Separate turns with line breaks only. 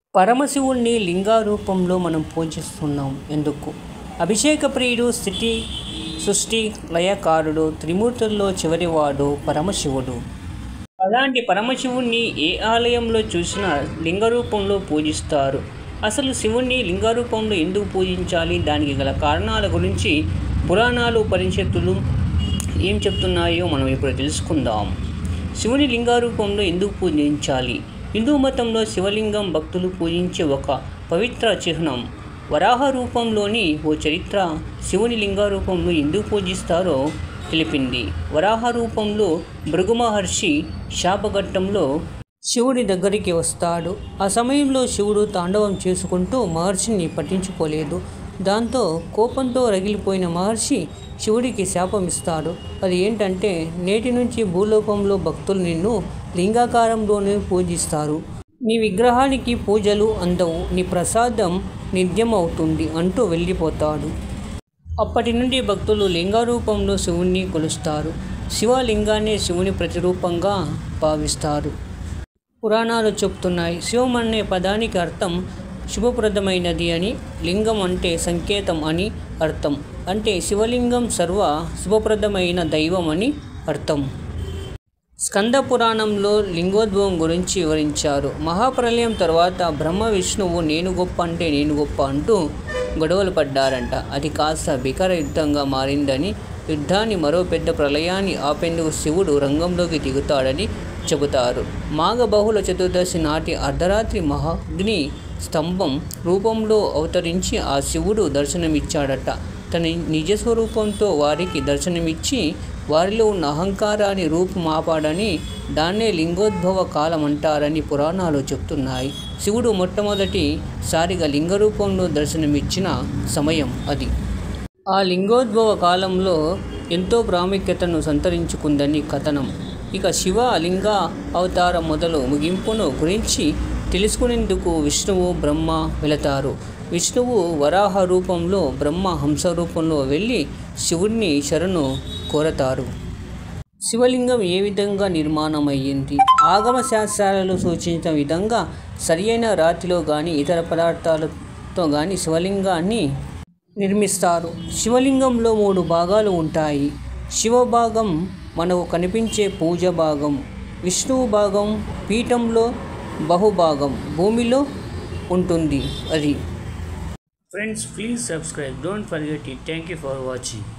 పరమశివుణ్ణి లింగారూపంలో మనం పూజిస్తున్నాం ఎందుకు అభిషేక ప్రియుడు స్థితి సృష్టి లయకారుడు త్రిమూర్తుల్లో చివరివాడు పరమశివుడు అలాంటి పరమశివుణ్ణి ఏ ఆలయంలో చూసినా లింగరూపంలో పూజిస్తారు అసలు శివుణ్ణి లింగరూపంలో ఎందుకు పూజించాలి దానికి గల కారణాల గురించి పురాణాలు పరిషత్తులు ఏం చెప్తున్నాయో మనం ఇప్పుడు తెలుసుకుందాం శివుని లింగారూపంలో ఎందుకు పూజించాలి హిందూ మతంలో శివలింగం భక్తులు పూజించే ఒక పవిత్ర చిహ్నం వరాహ రూపంలోని ఓ చరిత్ర శివుని లింగారూపంలో ఎందుకు పూజిస్తారో తెలిపింది వరాహ రూపంలో భృగు మహర్షి శాపఘట్టంలో శివుడి దగ్గరికి వస్తాడు ఆ సమయంలో శివుడు తాండవం చేసుకుంటూ మహర్షిని పట్టించుకోలేదు దాంతో కోపంతో రగిలిపోయిన మహర్షి శివుడికి శాపం ఇస్తాడు అది ఏంటంటే నేటి నుంచి భూలోకంలో భక్తులు నిన్ను లింగాకారంలోనే పూజిస్తారు నీ విగ్రహానికి పూజలు అందవు నీ ప్రసాదం నిత్యం అవుతుంది అంటూ వెళ్ళిపోతాడు అప్పటి నుండి భక్తులు లింగరూపంలో శివుణ్ణి కొలుస్తారు శివలింగాన్ని శివుని ప్రతిరూపంగా భావిస్తారు పురాణాలు చెప్తున్నాయి శివం అనే పదానికి అర్థం శుభప్రదమైనది అని లింగం అంటే సంకేతం అని అర్థం అంటే శివలింగం సర్వ శుభప్రదమైన దైవం అని అర్థం స్కంద పురాణంలో లింగోద్భవం గురించి వివరించారు మహాప్రలయం తర్వాత బ్రహ్మ విష్ణువు నేను గొప్ప అంటే నేను గొప్ప అంటూ గొడవలు పడ్డారంట అది కాస్త భీకర యుద్ధంగా మారిందని యుద్ధాన్ని మరో పెద్ద ప్రళయాన్ని ఆపేందుకు శివుడు రంగంలోకి దిగుతాడని చెబుతారు మాఘ బహుళ చతుర్దశి నాటి అర్ధరాత్రి మహాగ్ని స్తంభం రూపంలో అవతరించి ఆ శివుడు దర్శనమిచ్చాడట తన నిజ స్వరూపంతో వారికి దర్శనమిచ్చి వారిలో ఉన్న అహంకారాన్ని రూపుమాపాడని దాన్నే లింగోద్భవ కాలం అంటారని పురాణాలు చెప్తున్నాయి శివుడు మొట్టమొదటి సారిగా లింగ రూపంలో దర్శనమిచ్చిన సమయం అది ఆ లింగోద్భవ కాలంలో ఎంతో ప్రాముఖ్యతను సంతరించుకుందని కథనం ఇక శివ లింగ అవతారం మొదలు ముగింపును గురించి తెలుసుకునేందుకు విష్ణువు బ్రహ్మ వెళతారు విష్ణువు వరాహ రూపంలో బ్రహ్మ హంస రూపంలో వెళ్ళి శివుణ్ణి శరణు కోరతారు శివలింగం ఏ విధంగా నిర్మాణమయ్యింది ఆగమ శాస్త్రాలలో సూచించిన విధంగా సరియైన రాతిలో కానీ ఇతర పదార్థాలతో కానీ శివలింగాన్ని నిర్మిస్తారు శివలింగంలో మూడు భాగాలు ఉంటాయి శివ భాగం మనకు కనిపించే పూజ భాగం విష్ణువు భాగం పీఠంలో బహుభాగం భూమిలో ఉంటుంది అది friends please subscribe don't forget it thank you for watching